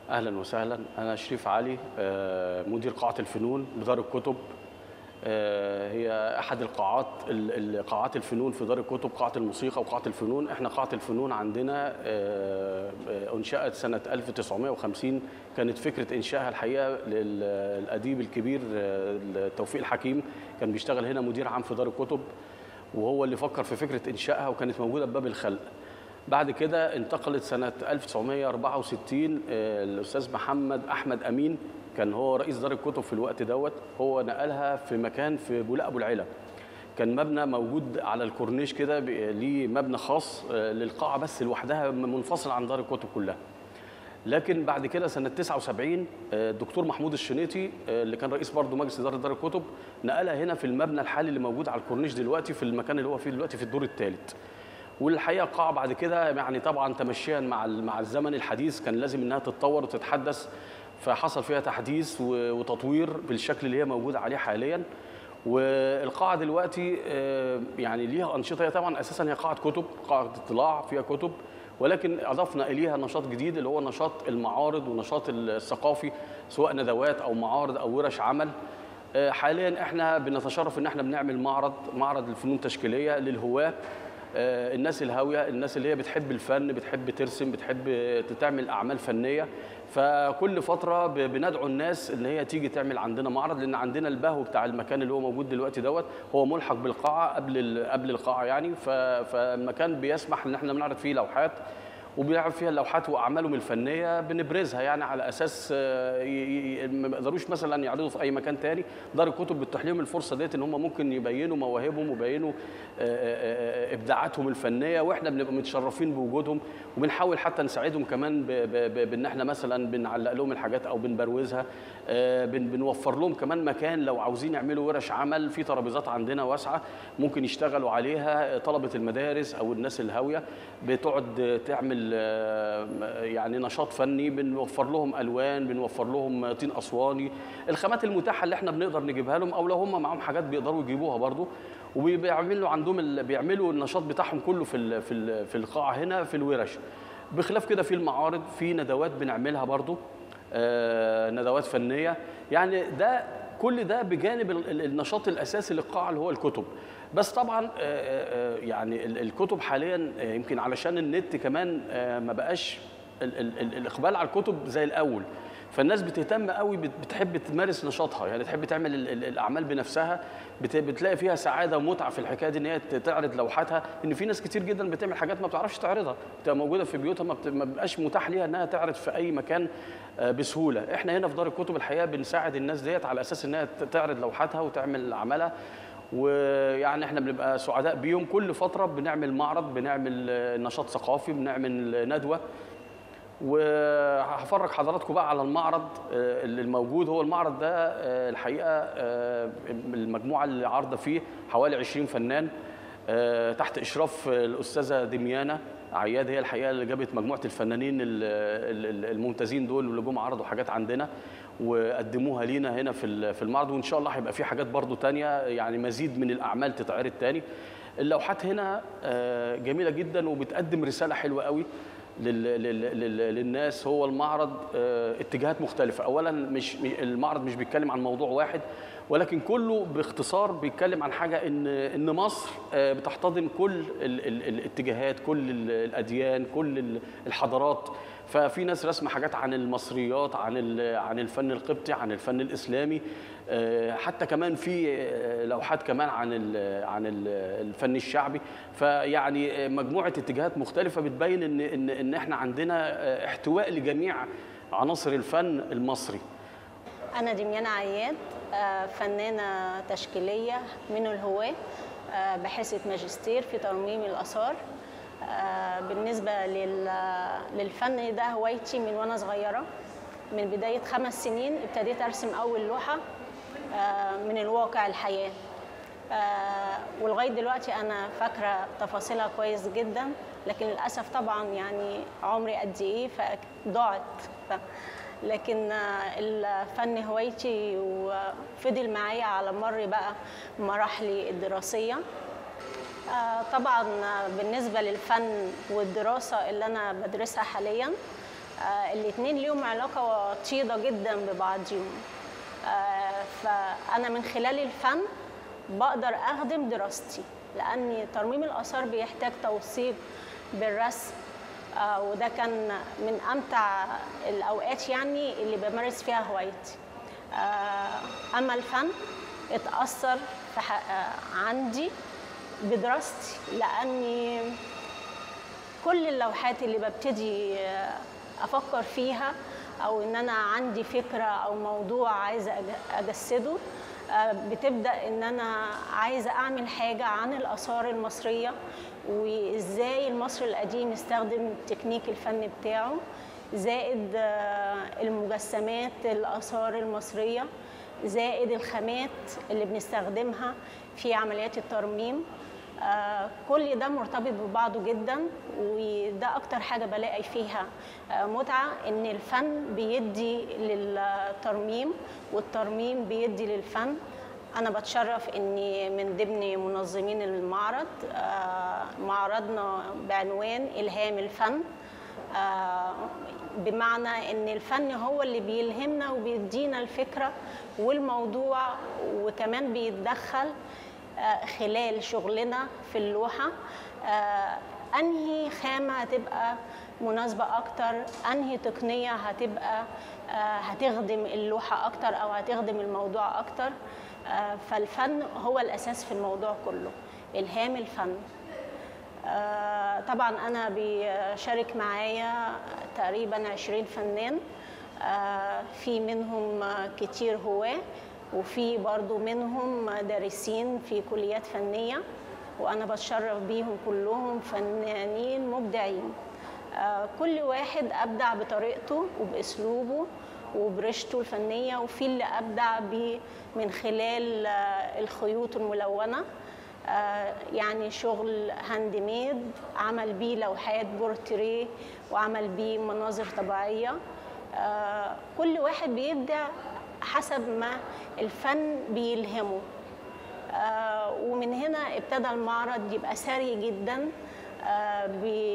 اهلا وسهلا انا شريف علي آه، مدير قاعه الفنون بدار الكتب آه، هي احد القاعات ال- ال- قاعات الفنون في دار الكتب قاعه الموسيقى وقاعه الفنون احنا قاعه الفنون عندنا آه، آه، انشات سنه 1950 كانت فكره انشائها الحقيقه للاديب الكبير آه، توفيق الحكيم كان بيشتغل هنا مدير عام في دار الكتب وهو اللي فكر في فكره انشائها وكانت موجوده بباب الخلق بعد كده انتقلت سنة 1964 آه، الأستاذ محمد أحمد أمين كان هو رئيس دار الكتب في الوقت دوت هو نقلها في مكان في بولاق أبو العلا كان مبنى موجود على الكورنيش كده ب- ليه مبنى خاص آه، للقاعة بس لوحدها منفصل عن دار الكتب كلها لكن بعد كده سنة 79 آه، الدكتور محمود الشنيطي آه، اللي كان رئيس برضه مجلس إدارة دار الكتب نقلها هنا في المبنى الحالي اللي موجود على الكورنيش دلوقتي في المكان اللي هو فيه دلوقتي في الدور الثالث والحقيقه القاعه بعد كده يعني طبعا تمشيا مع ال- مع الزمن الحديث كان لازم انها تتطور وتتحدث فحصل فيها تحديث و- وتطوير بالشكل اللي هي موجوده عليه حاليا والقاعه دلوقتي آه، يعني ليها انشطه هي طبعا اساسا هي قاعه كتب قاعه اطلاع فيها كتب ولكن اضفنا اليها نشاط جديد اللي هو نشاط المعارض والنشاط الثقافي سواء ندوات او معارض او ورش عمل آه، حاليا احنا بنتشرف ان احنا بنعمل معرض معرض الفنون التشكيليه للهواه آه، الناس الهاويه الناس اللي هي بتحب الفن بتحب ترسم بتحب تعمل اعمال فنيه فكل فتره ب- بندعو الناس ان هي تيجي تعمل عندنا معرض لان عندنا البهو بتاع المكان اللي هو موجود دلوقتي دوت هو ملحق بالقاعه قبل ال- قبل القاعه يعني ف- فالمكان بيسمح ان احنا بنعرض فيه لوحات وبنعرض فيها اللوحات واعمالهم الفنيه بنبرزها يعني على اساس آه، ي- ي- ما يقدروش مثلا يعرضوا في اي مكان تاني دار الكتب بتتيح لهم الفرصه ديت ان هم ممكن يبينوا مواهبهم ويبينوا آه، آه، آه، ابداعاتهم الفنيه واحنا بنبقى متشرفين بوجودهم وبنحاول حتى نساعدهم كمان ب- ب- ب- بان احنا مثلا بنعلق لهم الحاجات او بنبروزها آه، بن- بنوفر لهم كمان مكان لو عاوزين يعملوا ورش عمل في ترابيزات عندنا واسعه ممكن يشتغلوا عليها طلبه المدارس او الناس الهاويه بتقعد تعمل آه، يعني نشاط فني بنوفر لهم الوان بنوفر لهم طين اسواني الخامات المتاحه اللي احنا بنقدر نجيبها لهم او لو هم معاهم حاجات بيقدروا يجيبوها برضو وبيعملوا عندهم ال- بيعملوا النشاط بتاعهم كله في ال- في ال- في القاعه هنا في الورش بخلاف كده في المعارض في ندوات بنعملها برضو آه، ندوات فنيه يعني ده كل ده بجانب ال- ال- النشاط الاساسي للقاعه اللي هو الكتب بس طبعا آه، آه، يعني ال- الكتب حاليا آه، يمكن علشان النت كمان آه، ما بقاش ال- ال- ال- الاقبال على الكتب زي الاول فالناس بتهتم قوي بت- بتحب تمارس نشاطها يعني تحب تعمل ال- ال- الاعمال بنفسها بت- بتلاقي فيها سعاده ومتعه في الحكايه دي ان هي ت- تعرض لوحاتها ان في ناس كتير جدا بتعمل حاجات ما بتعرفش تعرضها بتبقى موجوده في بيوتها ما بت- ما بيبقاش متاح ليها انها تعرض في اي مكان آه، بسهوله احنا هنا في دار الكتب الحقيقه بنساعد الناس ديت على اساس انها ت- تعرض لوحاتها وتعمل اعمالها ويعني احنا بنبقى سعداء بيهم كل فتره بنعمل معرض بنعمل آه، نشاط ثقافي بنعمل آه، ندوه وهفرج حضراتكم بقى على المعرض آه، اللي الموجود هو المعرض ده آه، الحقيقه آه، المجموعه اللي عارضه فيه حوالي 20 فنان آه، تحت اشراف الاستاذه دميانه عياد هي الحقيقه اللي جابت مجموعه الفنانين ال- ال- الممتازين دول واللي جم عرضوا حاجات عندنا وقدموها لينا هنا في ال- في المعرض وان شاء الله هيبقى في حاجات برضو تانية يعني مزيد من الاعمال تتعرض تاني اللوحات هنا آه، جميله جدا وبتقدم رساله حلوه قوي لل- لل- لل- للناس هو المعرض آه، اتجاهات مختلفة أولا مش مش- المعرض مش بيتكلم عن موضوع واحد ولكن كله باختصار بيتكلم عن حاجة إن إن مصر آه، بتحتضن كل ال- ال- الاتجاهات كل ال- الأديان كل ال- الحضارات ففي ناس رسمة حاجات عن المصريات عن ال- عن الفن القبطي عن الفن الإسلامي آه، حتى كمان في آه، لوحات كمان عن ال- عن ال- الفن الشعبي فيعني آه، مجموعه اتجاهات مختلفه بتبين ان ان ان احنا عندنا آه، احتواء لجميع عناصر الفن المصري أنا دميانة عياد آه، فنانة تشكيلية من الهواة آه، باحثة ماجستير في ترميم الآثار آه، بالنسبة لل- للفن ده هوايتي من وأنا صغيرة من بداية خمس سنين ابتديت أرسم أول لوحة آه، من الواقع الحياة آه، ولغاية دلوقتي أنا فاكرة تفاصيلها كويس جدا لكن للأسف طبعا يعني عمري قد إيه فضاعت ف... لكن آه، الفن هوايتي وفضل معايا على مر بقى مراحلي الدراسية آه، طبعا آه، بالنسبة للفن والدراسة اللي أنا بدرسها حاليا آه الاتنين ليهم علاقة وطيدة جدا ببعضهم آه فأنا من خلال الفن بقدر أخدم دراستي لأن ترميم الآثار بيحتاج توثيق بالرسم آه وده كان من أمتع الأوقات يعني اللي بمارس فيها هوايتي آه أما الفن اتأثر في ح- آه عندي بدراستي لأني كل اللوحات اللي ببتدي آه، افكر فيها او ان انا عندي فكره او موضوع عايزه أج- اجسده آه، بتبدا ان انا عايزه اعمل حاجه عن الاثار المصريه وازاي المصري القديم استخدم تكنيك الفن بتاعه زائد آه، المجسمات الاثار المصريه زائد الخامات اللي بنستخدمها في عمليات الترميم آه، كل ده مرتبط ببعضه جدا وده اكتر حاجه بلاقي فيها آه، متعه ان الفن بيدي للترميم والترميم بيدي للفن انا بتشرف اني من ضمن منظمين المعرض آه، معرضنا بعنوان الهام الفن آه، بمعنى ان الفن هو اللي بيلهمنا وبيدينا الفكره والموضوع وكمان بيتدخل آه، خلال شغلنا في اللوحه آه، انهي خامه هتبقى مناسبه اكتر انهي تقنيه هتبقى آه، هتخدم اللوحه اكتر او هتخدم الموضوع اكتر آه، فالفن هو الاساس في الموضوع كله الهام الفن آه، طبعا انا بيشارك معايا تقريبا 20 فنان آه، في منهم آه، كتير هواه وفي برضو منهم دارسين في كليات فنية وأنا بتشرف بيهم كلهم فنانين مبدعين آه، كل واحد أبدع بطريقته وبأسلوبه وبرشته الفنية وفي اللي أبدع بيه من خلال آه، الخيوط الملونة آه، يعني شغل هاند ميد عمل بيه لوحات بورتريه وعمل بيه مناظر طبيعيه آه، كل واحد بيبدع حسب ما الفن بيلهمه آه، ومن هنا ابتدى المعرض يبقى ثري جدا آه،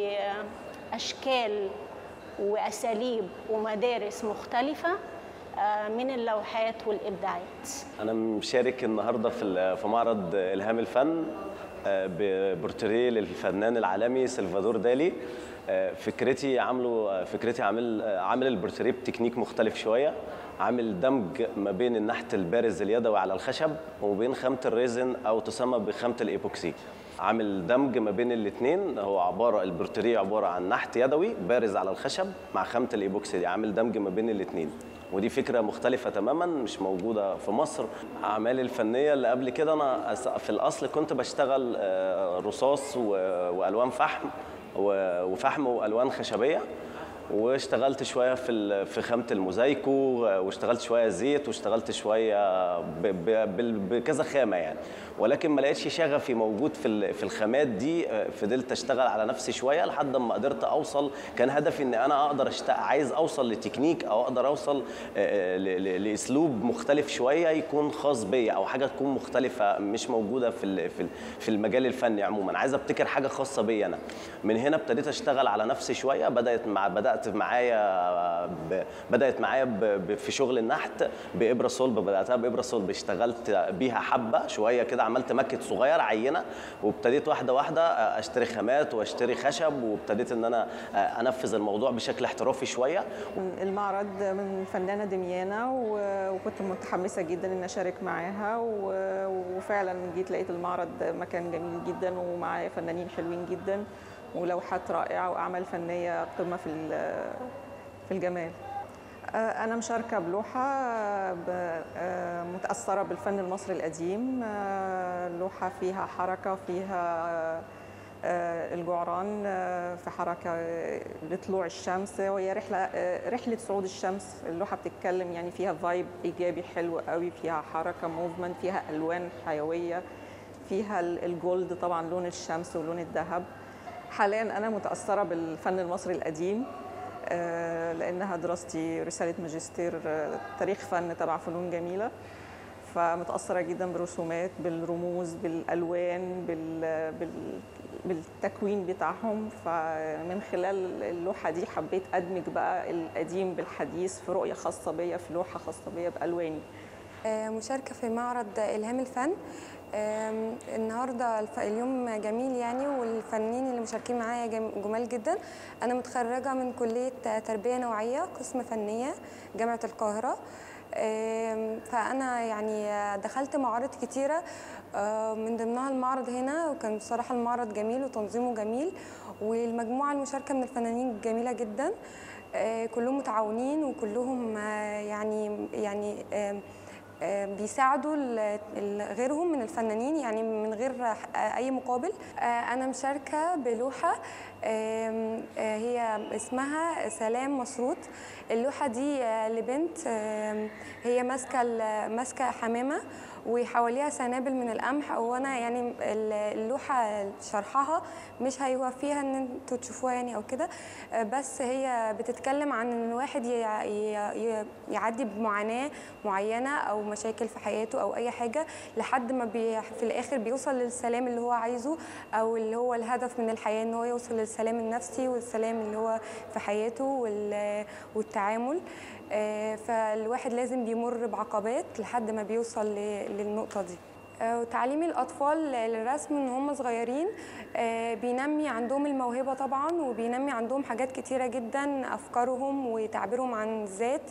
باشكال واساليب ومدارس مختلفه آه، من اللوحات والابداعات انا مشارك النهارده في ال- في معرض الهام الفن آه، ببورتريه للفنان العالمي سلفادور دالي آه، فكرتي عامله آه، فكرتي عامل آه، عامل البورتريه بتكنيك مختلف شويه عامل دمج ما بين النحت البارز اليدوي على الخشب وبين خامه الريزن او تسمى بخامه الايبوكسي عامل دمج ما بين الاثنين هو عباره البورتريه عباره عن نحت يدوي بارز على الخشب مع خامه الايبوكسي دي عامل دمج ما بين الاثنين ودي فكره مختلفه تماما مش موجوده في مصر اعمالي الفنيه اللي قبل كده انا أس- في الاصل كنت بشتغل آه، رصاص و- والوان فحم و- وفحم والوان خشبيه واشتغلت شويه في ال- في خامه الموزايكو واشتغلت شويه زيت واشتغلت شويه ب- ب- بال- بكذا خامه يعني ولكن ما لقيتش شغفي موجود في ال- في الخامات دي آه، فضلت اشتغل على نفسي شويه لحد ما قدرت اوصل كان هدفي ان انا اقدر أشت... عايز اوصل لتكنيك او اقدر اوصل آه، ل- ل- لاسلوب مختلف شويه يكون خاص بيا او حاجه تكون مختلفه مش موجوده في ال- في ال- في المجال الفني عموما عايز ابتكر حاجه خاصه بيا انا من هنا ابتديت اشتغل على نفسي شويه بدات مع بدات معايا ب... بدات معايا ب... ب... في شغل النحت بابره صلب بداتها بابره صلب اشتغلت بيها حبه شويه كده عملت ماكت صغير عينه وابتديت واحده واحده اشتري خامات واشتري خشب وابتديت ان انا انفذ الموضوع بشكل احترافي شويه المعرض من فنانة دميانة و- وكنت متحمسة جدا إن أشارك معاها و- وفعلا جيت لقيت المعرض مكان جميل جدا ومعايا فنانين حلوين جدا ولوحات رائعة وأعمال فنية قمة في ال- في الجمال آه، أنا مشاركة بلوحة ب- آه، متأثرة بالفن المصري القديم آه، لوحة فيها حركة فيها آه، الجعران آه، في حركة آه، لطلوع الشمس وهي رحلة آه، رحلة صعود الشمس اللوحة بتتكلم يعني فيها فايب إيجابي حلو قوي فيها حركة موفمنت فيها ألوان حيوية فيها ال- الجولد طبعا لون الشمس ولون الذهب حاليا أنا متأثرة بالفن المصري القديم آه، لأنها دراستي رسالة ماجستير آه، تاريخ فن تبع فنون جميلة فمتأثرة جدا بالرسومات بالرموز بالألوان بال... بالتكوين بتاعهم فمن خلال اللوحه دي حبيت ادمج بقى القديم بالحديث في رؤيه خاصه بيا في لوحه خاصه بيا بالواني آه، مشاركة في معرض إلهام الفن آم، النهارده الف- اليوم جميل يعني والفنانين اللي مشاركين معايا جم- جمال جدا انا متخرجه من كليه تربيه نوعيه قسم فنيه جامعه القاهره آم، فانا يعني دخلت معارض كتيره آه، من ضمنها المعرض هنا وكان بصراحه المعرض جميل وتنظيمه جميل والمجموعه المشاركه من الفنانين جميله جدا آه، كلهم متعاونين وكلهم آه، يعني يعني آم، آه، بيساعدوا ال- ال- غيرهم من الفنانين يعني من غير ح- اي مقابل آه، انا مشاركه بلوحه آم، آه، هي اسمها سلام مسروط اللوحه دي آه، لبنت آم، هي ماسكه ال- ماسكه حمامه وحواليها سنابل من القمح وانا يعني ال- اللوحه شرحها مش هيوفيها ان انتوا تشوفوها يعني او كده آه، بس هي بتتكلم عن ان الواحد ي- ي- ي- يعدي بمعاناه معينه او مشاكل في حياته او اي حاجه لحد ما بي في الاخر بيوصل للسلام اللي هو عايزه او اللي هو الهدف من الحياه ان هو يوصل للسلام النفسي والسلام اللي هو في حياته وال- والتعامل آه، فالواحد لازم بيمر بعقبات لحد ما بيوصل ل- للنقطه دي آه، وتعليم الأطفال للرسم من هم صغيرين آه، بينمي عندهم الموهبة طبعا وبينمي عندهم حاجات كتيرة جدا أفكارهم وتعبيرهم عن الذات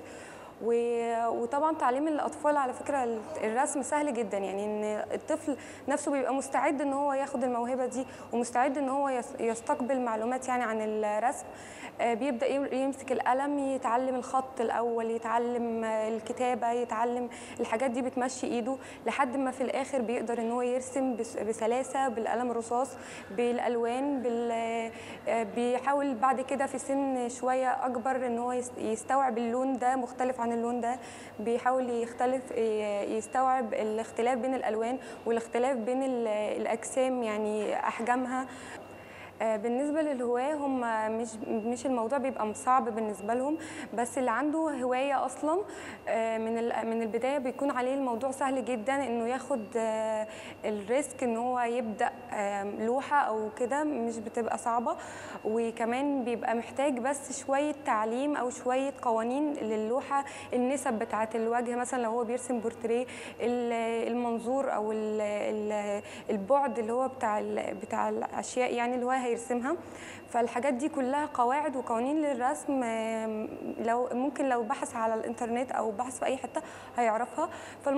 و- وطبعا تعليم الأطفال على فكرة الرسم سهل جدا يعني إن الطفل نفسه بيبقى مستعد إن هو ياخد الموهبة دي ومستعد إن هو يس- يستقبل معلومات يعني عن الرسم آه، بيبدأ يم- يمسك القلم يتعلم الخط الأول يتعلم آه، الكتابة يتعلم الحاجات دي بتمشي إيده لحد ما في الآخر بيقدر إن هو يرسم بس- بسلاسة بالقلم الرصاص بالألوان بال... آه، بيحاول بعد كده في سن شوية أكبر إن هو يس- يستوعب اللون ده مختلف عن اللون ده بيحاول يختلف ي- يستوعب الاختلاف بين الألوان والاختلاف بين ال- الأجسام يعني أحجامها آه، بالنسبة للهواة هم مش مش الموضوع بيبقى صعب بالنسبة لهم بس اللي عنده هواية أصلا آه، من ال- من البداية بيكون عليه الموضوع سهل جدا إنه ياخد آه، الريسك إن هو يبدأ آه، لوحة أو كده مش بتبقى صعبة وكمان بيبقى محتاج بس شوية تعليم أو شوية قوانين للوحة النسب بتاعة الوجه مثلا لو هو بيرسم بورتريه ال- المنظور أو ال- ال- البعد اللي هو بتاع ال- بتاع الأشياء يعني اللي هو هيرسمها فالحاجات دي كلها قواعد وقوانين للرسم آم، لو ممكن لو بحث على الانترنت او بحث في اي حته هيعرفها